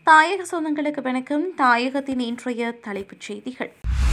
தாயக சொந்தங்களுக்கு வணக்கம் தாயகத்தின் இன்றைய தலைப்புச் செய்திகள்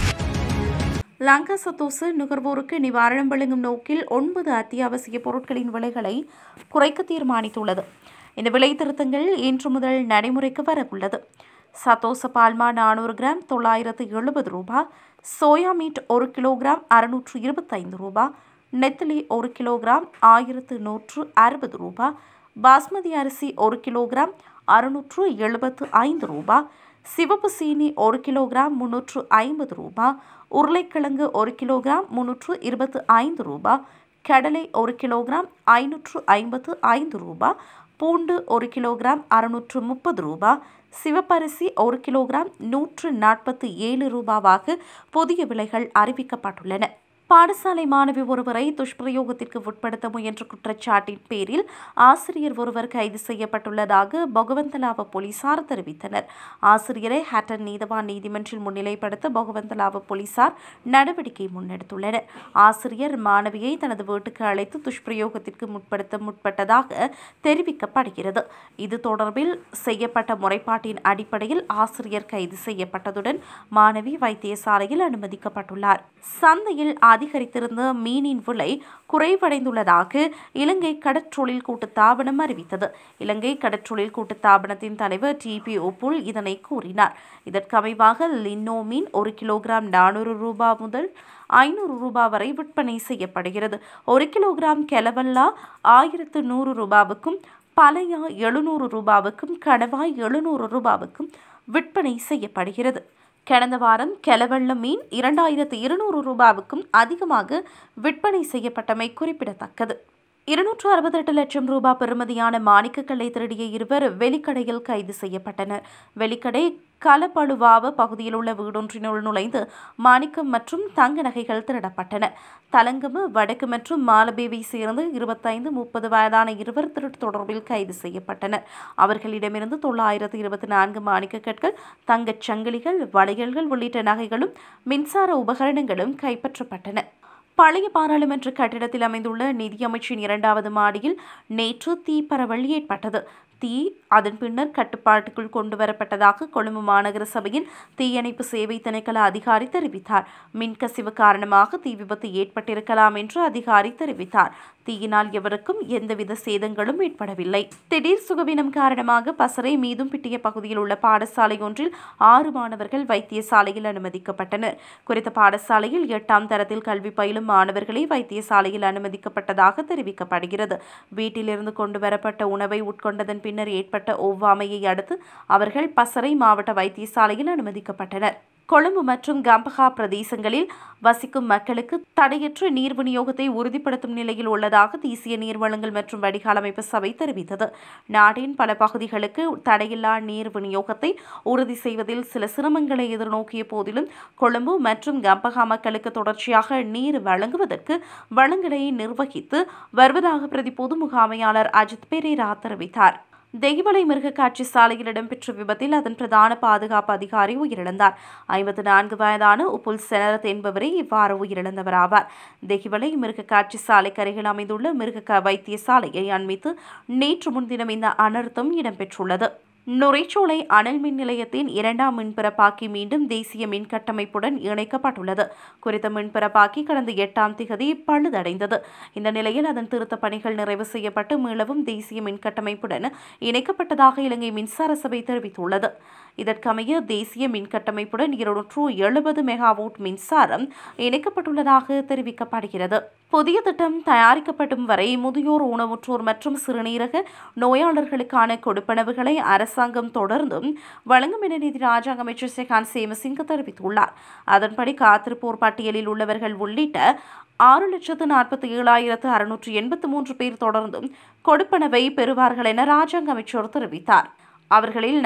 லங்கா சத்தோசு நுகர்வோருக்கு நிவாரணம் வழங்கும் நோக்கில் ஒன்பது அத்தியாவசிய பொருட்களின் விலைகளை குறைக்க தீர்மானித்துள்ளது இந்த விலை திருத்தங்கள் இன்று முதல் நடைமுறைக்கு வரவுள்ளது சத்தோச பால்மா நானூறு கிராம் தொள்ளாயிரத்து எழுபது ரூபாய் சோயா மீட் ஒரு கிலோகிராம் அறுநூற்று இருபத்தைந்து ரூபாய் நெத்திலி ஒரு கிலோகிராம் ஆயிரத்து நூற்று அறுபது ரூபாய் பாஸ்மதி அரிசி ஒரு கிலோகிராம் அறுநூற்று எழுபத்து ஐந்து ரூபாய் சிவப்பு சீனி ஒரு கிலோகிராம் முன்னூற்று ஐம்பது ரூபாய் உருளைக்கிழங்கு ஒரு கிலோகிராம் முன்னூற்று இருபத்து ஐந்து ரூபாய் கடலை ஒரு கிலோகிராம் ஐநூற்று ஐம்பத்து ஐந்து ரூபாய் பூண்டு ஒரு கிலோகிராம் அறுநூற்று முப்பது ரூபாய் சிவப்பரிசி ஒரு கிலோகிராம் நூற்று நாற்பத்தி ஏழு ரூபாவாக புதிய விலைகள் அறிவிக்கப்பட்டுள்ளன பாடசாலை மாணவி ஒருவரை துஷ்பிரயோகத்திற்கு உட்படுத்த முயன்ற குற்றச்சாட்டின் பேரில் ஆசிரியர் ஒருவர் கைது செய்யப்பட்டுள்ளதாக பகவந்தலாவ போலீசார் தெரிவித்தனர் ஆசிரியரை ஹேட்டன் நீதவான் நீதிமன்றில் முன்னிலைப்படுத்த பகவந்தலாவ போலீசார் நடவடிக்கை முன்னெடுத்துள்ளனர் ஆசிரியர் மாணவியை தனது வீட்டுக்கு அழைத்து துஷ்பிரயோகத்திற்கு முற்படுத்த முற்பட்டதாக தெரிவிக்கப்படுகிறது இது தொடர்பில் செய்யப்பட்ட முறைப்பாட்டின் அடிப்படையில் ஆசிரியர் கைது செய்யப்பட்டதுடன் மாணவி வைத்தியசாலையில் அனுமதிக்கப்பட்டுள்ளார் சந்தையில் அதிகரித்திருந்த மீனின் விலை குறைவடைந்துள்ளதாக இலங்கை கடற்றொழில் கூட்டுத்தாபனம் அறிவித்தது இலங்கை கடற்றொழில் கூட்டுத்தாபனத்தின் தலைவர் டி பி ஒப்புல் இதனை கூறினார் இதற்கமைவாக லின்னோ மீன் ஒரு கிலோகிராம் நானூறு ரூபாய் முதல் ஐநூறு ரூபாய் வரை விற்பனை செய்யப்படுகிறது ஒரு கிலோகிராம் கெலவல்லா ஆயிரத்து நூறு ரூபாவுக்கும் பழையா எழுநூறு ரூபாவுக்கும் கடவாய் எழுநூறு ரூபாவுக்கும் விற்பனை செய்யப்படுகிறது கடந்த வாரம் கெலவெள்ள மீன் இரண்டாயிரத்து இருநூறு ரூபாவுக்கும் அதிகமாக விற்பனை செய்யப்பட்டமை குறிப்பிடத்தக்கது இருநூற்று அறுபத்தெட்டு லட்சம் ரூபாய் பெறுமதியான மாணிக்கக்கல்லை திருடிய இருவர் வெலிக்கடையில் கைது செய்யப்பட்டனர் வெலிக்கடை கலப்பழுவாவ பகுதியில் உள்ள வீடொன்றினுள் நுழைந்து மாணிக்கம் மற்றும் தங்க நகைகள் திருடப்பட்டன தலங்கமு வடக்கு மற்றும் மாலபேவை சேர்ந்து இருபத்தைந்து முப்பது வயதான இருவர் திருட்டு தொடர்பில் கைது செய்யப்பட்டனர் அவர்களிடமிருந்து தொள்ளாயிரத்து இருபத்தி நான்கு மாணிக்க கற்கள் தங்கச் சங்கிலிகள் வளையல்கள் உள்ளிட்ட நகைகளும் மின்சார உபகரணங்களும் கைப்பற்றப்பட்டன பழைய பாராளுமன்ற கட்டிடத்தில் அமைந்துள்ள நிதியமைச்சின் இரண்டாவது மாடியில் நேற்று தீ பரவல் ஏற்பட்டது தீ அதன் பின்னர் கட்டுப்பாட்டுக்குள் கொண்டு வரப்பட்டதாக கொழும்பு மாநகர சபையின் தீயணைப்பு சேவை திணைக்கள அதிகாரி தெரிவித்தார் மின்கசிவு காரணமாக தீ விபத்து ஏற்பட்டிருக்கலாம் என்று அதிகாரி தெரிவித்தார் தீயினால் எவருக்கும் எந்தவித சேதங்களும் ஏற்படவில்லை திடீர் சுகவீனம் காரணமாக பசறை மீதும் பிட்டிய பகுதியில் உள்ள பாடசாலை ஒன்றில் ஆறு மாணவர்கள் வைத்தியசாலையில் அனுமதிக்கப்பட்டனர் குறித்த பாடசாலையில் எட்டாம் தரத்தில் கல்வி பயிலும் மாணவர்களை வைத்தியசாலையில் அனுமதிக்கப்பட்டதாக தெரிவிக்கப்படுகிறது வீட்டிலிருந்து கொண்டு வரப்பட்ட உணவை உட்கொண்டதன் பின்னர் ஏற்பட்ட ஒவ்வாமையை அடுத்து அவர்கள் பசறை மாவட்ட வைத்தியசாலையில் அனுமதிக்கப்பட்டனர் கொழும்பு மற்றும் கம்பஹா பிரதேசங்களில் வசிக்கும் மக்களுக்கு தடையற்ற நீர் விநியோகத்தை உறுதிப்படுத்தும் நிலையில் உள்ளதாக தேசிய நீர்வளங்கள் மற்றும் வடிகால் அமைப்பு சபை தெரிவித்தது நாட்டின் பல பகுதிகளுக்கு தடையில்லா நீர் விநியோகத்தை உறுதி செய்வதில் சில சிரமங்களை எதிர்நோக்கிய போதிலும் கொழும்பு மற்றும் கம்பஹா மக்களுக்கு தொடர்ச்சியாக நீர் வழங்குவதற்கு வளங்களை நிர்வகித்து வருவதாக பிரதி பொது முகாமையாளர் அஜித் பெரேரா தெரிவித்தார் தெய்வலை மிருகக்காட்சி சாலையில் இடம்பெற்ற விபத்தில் அதன் பிரதான பாதுகாப்பு அதிகாரி உயிரிழந்தார் ஐம்பத்தி நான்கு வயதான உப்புல் செனரத் என்பவரே இவ்வாறு உயிரிழந்தவர் ஆவார் தெகிவலை மிருகக்காட்சி சாலைக்கு அருகில் அமைந்துள்ள மிருக வைத்தியசாலையை அண்மித்து நேற்று முன்தினம் இந்த அனர்த்தம் இடம்பெற்றுள்ளது நுரைச்சோலை அனல் மின் நிலையத்தின் இரண்டாம் மின்பிறப்பாக்கி மீண்டும் தேசிய மின் கட்டமைப்புடன் இணைக்கப்பட்டுள்ளது குறித்த மின்பிறப்பாக்கி கடந்த எட்டாம் திகதி பழுதடைந்தது இந்த நிலையில் அதன் திருத்தப் பணிகள் நிறைவு செய்யப்பட்டு மீளவும் தேசிய மின் கட்டமைப்புடன் இணைக்கப்பட்டதாக இலங்கை மின்சார சபை தெரிவித்துள்ளது இதற்கமைய தேசிய மின் கட்டமைப்புடன் இருநூற்று எழுபது மெகாவோட் மின்சாரம் இணைக்கப்பட்டுள்ளதாக தெரிவிக்கப்படுகிறது புதிய திட்டம் தயாரிக்கப்படும் வரை முதியோர் ஊனமுற்றோர் மற்றும் சிறுநீரக நோயாளர்களுக்கான கொடுப்பனவுகளை அரசாங்கம் தொடர்ந்தும் வழங்கும் என நிதி ராஜாங்க அமைச்சர் செகான் சேமசிங்க தெரிவித்துள்ளார் அதன்படி காத்திருப்போர் பட்டியலில் உள்ளவர்கள் உள்ளிட்ட ஆறு லட்சத்து நாற்பத்தி ஏழாயிரத்து அறுநூற்று எண்பத்து மூன்று பேர் தொடர்ந்தும் கொடுப்பனவை பெறுவார்கள் என ராஜாங்க அமைச்சர் தெரிவித்தார் அவர்களில்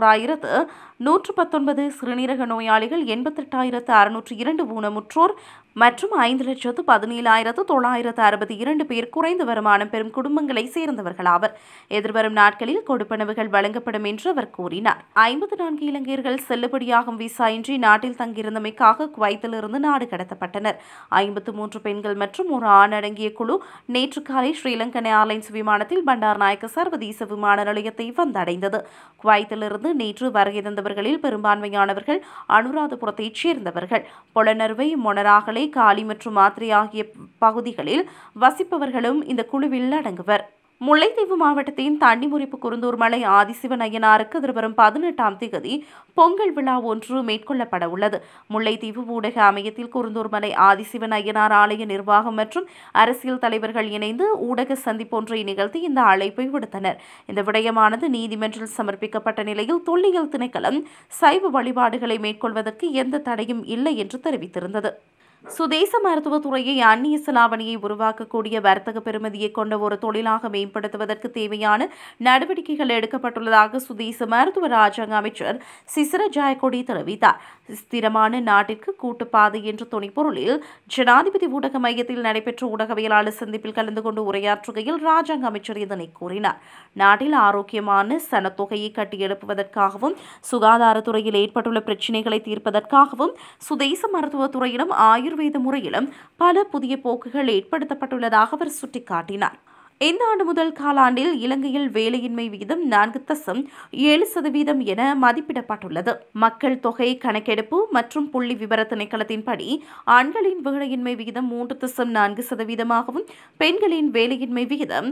நாற்பத்தோராயிரத்து நூற்று பத்தொன்பது சிறுநீரக நோயாளிகள் எண்பத்தெட்டாயிரத்து அறுநூற்று இரண்டு ஊனமுற்றோர் மற்றும் ஐந்து லட்சத்து பதினேழாயிரத்து தொள்ளாயிரத்து அறுபத்தி இரண்டு பேர் குறைந்த வருமானம் பெறும் குடும்பங்களை சேர்ந்தவர்கள் ஆவர் எதிர்வரும் நாட்களில் கொடுப்பனவுகள் வழங்கப்படும் என்று அவர் கூறினார் ஐம்பத்தி நான்கு இலங்கையர்கள் செல்லுபடியாகும் விசா இன்றி நாட்டில் தங்கியிருந்தமைக்காக குவைத்திலிருந்து நாடு கடத்தப்பட்டனர் ஐம்பத்து மூன்று பெண்கள் மற்றும் ஒரு ஆண் அடங்கிய குழு நேற்று காலை ஸ்ரீலங்கன் ஏர்லைன்ஸ் விமானத்தில் பண்டார் நாயக்க சர்வதேச விமான நிலையத்தை வந்தடைந்தது குவைத்திலிருந்து நேற்று வருகை தந்தவர்களில் பெரும்பான்மையானவர்கள் அனுராதபுரத்தைச் சேர்ந்தவர்கள் பொலனறுவை மொனராகலை காலி மற்றும் மாத்திரை ஆகிய பகுதிகளில் வசிப்பவர்களும் இந்த குழுவில் அடங்குவர் முல்லைத்தீவு மாவட்டத்தின் தண்ணிமுறிப்பு குருந்தூர் மலை ஆதிசிவன் ஐயனாருக்கு எதிர்வரும் பதினெட்டாம் தேதி பொங்கல் விழா ஒன்று மேற்கொள்ளப்பட உள்ளது முல்லைத்தீவு ஊடக அமையத்தில் குருந்தூர் மலை ஆதிசிவன் ஐயனார் ஆலய நிர்வாகம் மற்றும் அரசியல் தலைவர்கள் இணைந்து ஊடக சந்திப்பொன்றை நிகழ்த்தி இந்த அழைப்பை விடுத்தனர் இந்த விடயமானது நீதிமன்றில் சமர்ப்பிக்கப்பட்ட நிலையில் தொல்லியல் திணைக்களம் சைவ வழிபாடுகளை மேற்கொள்வதற்கு எந்த தடையும் இல்லை என்று தெரிவித்திருந்தது சுதேச மருத்துவத் துறையை அந்நிய செலாவணியை உருவாக்கக்கூடிய வர்த்தக பெறுமதியை கொண்ட ஒரு தொழிலாக மேம்படுத்துவதற்கு தேவையான நடவடிக்கைகள் எடுக்கப்பட்டுள்ளதாக சுதேச மருத்துவ ராஜாங்க அமைச்சர் சிசிர ஜாயக்கொடி தெரிவித்தார் ஸ்திரமான நாட்டிற்கு கூட்டுப்பாதை என்ற துணைப்பொருளில் ஜனாதிபதி ஊடக மையத்தில் நடைபெற்ற ஊடகவியலாளர் சந்திப்பில் கலந்து கொண்டு உரையாற்றுகையில் ராஜாங்க அமைச்சர் இதனை கூறினார் நாட்டில் ஆரோக்கியமான சனத்தொகையை கட்டியெழுப்புவதற்காகவும் சுகாதாரத்துறையில் ஏற்பட்டுள்ள பிரச்சினைகளை தீர்ப்பதற்காகவும் சுதேச மருத்துவத்துறையிடம் ஆயுர்வேத முறையிலும் பல புதிய போக்குகள் ஏற்படுத்தப்பட்டுள்ளதாக அவர் சுட்டிக்காட்டினார் இந்த ஆண்டு முதல் காலாண்டில் இலங்கையில் வேலையின்மை விகிதம் நான்கு தசம் ஏழு சதவீதம் என மதிப்பிடப்பட்டுள்ளது மக்கள் தொகை கணக்கெடுப்பு மற்றும் புள்ளி விவர திணைக்களத்தின்படி ஆண்களின் வேலையின்மை விகிதம் மூன்று தசம் நான்கு சதவீதமாகவும் பெண்களின் வேலையின்மை விகிதம்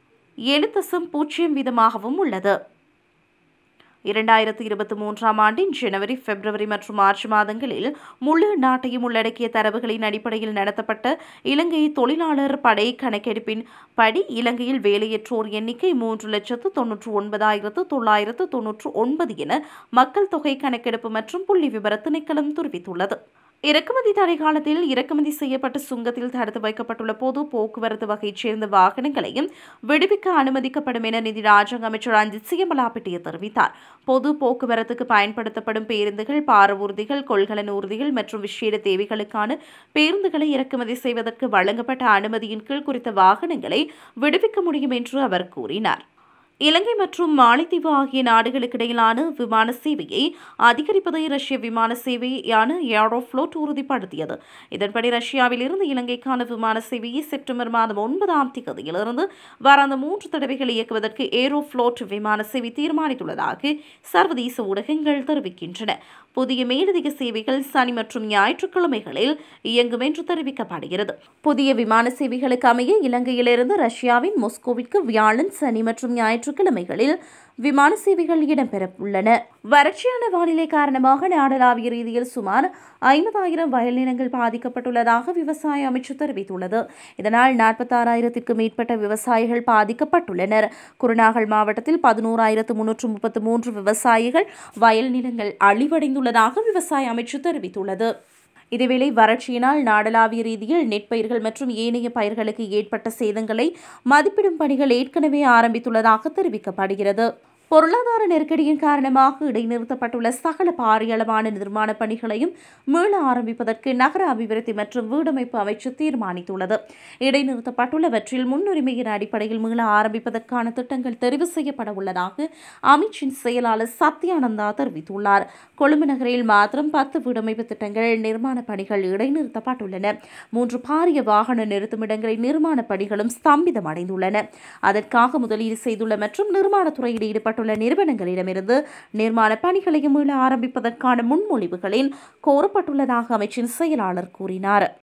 ஏழு தசம் பூஜ்ஜியம் வீதமாகவும் உள்ளது இரண்டாயிரத்து இருபத்தி மூன்றாம் ஆண்டின் ஜனவரி பிப்ரவரி மற்றும் மார்ச் மாதங்களில் முழு நாட்டையும் உள்ளடக்கிய தரவுகளின் அடிப்படையில் நடத்தப்பட்ட இலங்கை தொழிலாளர் படை கணக்கெடுப்பின் படி இலங்கையில் வேலையற்றோர் எண்ணிக்கை மூன்று லட்சத்து தொன்னூற்று ஒன்பதாயிரத்து தொள்ளாயிரத்து தொன்னூற்று ஒன்பது என மக்கள் தொகை கணக்கெடுப்பு மற்றும் புள்ளி விவர திணைக்களம் தெரிவித்துள்ளது இறக்குமதி தடை காலத்தில் இறக்குமதி செய்யப்பட்ட சுங்கத்தில் தடுத்து வைக்கப்பட்டுள்ள பொது போக்குவரத்து வகையைச் சேர்ந்த வாகனங்களையும் விடுவிக்க அனுமதிக்கப்படும் என நிதி ராஜாங்க அமைச்சர் அஞ்சித் சியமலாப்பிட்டிய தெரிவித்தார் பொது போக்குவரத்துக்கு பயன்படுத்தப்படும் பேருந்துகள் பார ஊர்திகள் கொள்கலன் ஊர்திகள் மற்றும் விசேட தேவைகளுக்கான பேருந்துகளை இறக்குமதி செய்வதற்கு வழங்கப்பட்ட அனுமதியின் கீழ் குறித்த வாகனங்களை விடுவிக்க முடியும் என்று அவர் கூறினார் இலங்கை மற்றும் மாலைத்தீவு ஆகிய நாடுகளுக்கிடையிலான விமான சேவையை அதிகரிப்பதை ரஷ்ய விமான சேவையான ஏரோஃப்ளோட் உறுதிப்படுத்தியது இதன்படி ரஷ்யாவில் இருந்து இலங்கைக்கான விமான சேவையை செப்டம்பர் மாதம் ஒன்பதாம் தேதியிலிருந்து வாராந்த மூன்று தடவைகள் இயக்குவதற்கு ஏரோஃப்ளோட் விமான சேவை தீர்மானித்துள்ளதாக சர்வதேச ஊடகங்கள் தெரிவிக்கின்றன புதிய மேலதிக சேவைகள் சனி மற்றும் ஞாயிற்றுக்கிழமைகளில் இயங்கும் என்று தெரிவிக்கப்படுகிறது புதிய விமான சேவைகளுக்கு அமைய இலங்கையிலிருந்து ரஷ்யாவின் மொஸ்கோவிற்கு வியாழன் சனி மற்றும் ஞாயிற்றுக்கிழமைகளில் விமான சேவைகள் இடம்பெற உள்ளன வறட்சியான வானிலை காரணமாக நாடளாவிய ரீதியில் சுமார் ஐம்பதாயிரம் வயல் நிலங்கள் பாதிக்கப்பட்டுள்ளதாக விவசாய அமைச்சு தெரிவித்துள்ளது இதனால் நாற்பத்தாறாயிரத்திற்கும் மேற்பட்ட விவசாயிகள் பாதிக்கப்பட்டுள்ளனர் குருநாகல் மாவட்டத்தில் பதினோராயிரத்து முன்னூற்று முப்பத்து மூன்று விவசாயிகள் வயல் நிலங்கள் அழிவடைந்துள்ளதாக விவசாய அமைச்சு தெரிவித்துள்ளது இதேவேளை வறட்சியினால் நாடளாவிய ரீதியில் நெற்பயிர்கள் மற்றும் ஏனைய பயிர்களுக்கு ஏற்பட்ட சேதங்களை மதிப்பிடும் பணிகள் ஏற்கனவே ஆரம்பித்துள்ளதாக தெரிவிக்கப்படுகிறது பொருளாதார நெருக்கடியின் காரணமாக இடைநிறுத்தப்பட்டுள்ள சகல பாரியளவான நிர்மாண பணிகளையும் மீள ஆரம்பிப்பதற்கு நகர அபிவிருத்தி மற்றும் வீடமைப்பு அமைச்சு தீர்மானித்துள்ளது இடைநிறுத்தப்பட்டுள்ளவற்றில் முன்னுரிமையின் அடிப்படையில் மீள ஆரம்பிப்பதற்கான திட்டங்கள் தெரிவு செய்யப்பட உள்ளதாக அமைச்சின் செயலாளர் சத்யானந்தா தெரிவித்துள்ளார் கொழும்பு நகரில் மாத்திரம் பத்து வீடமைப்பு திட்டங்கள் நிர்மாண பணிகள் இடைநிறுத்தப்பட்டுள்ளன மூன்று பாரிய வாகன நிறுத்துமிடங்களின் நிர்மாண பணிகளும் ஸ்தம்பிதம் அடைந்துள்ளன அதற்காக முதலீடு செய்துள்ள மற்றும் நிர்மாணத்துறையில் ஈடுபட்டுள்ள நிறுவனங்களிடமிருந்து நிர்மாண பணிகளையும் மீள ஆரம்பிப்பதற்கான முன்மொழிவுகளில் கோரப்பட்டுள்ளதாக அமைச்சின் செயலாளர் கூறினார்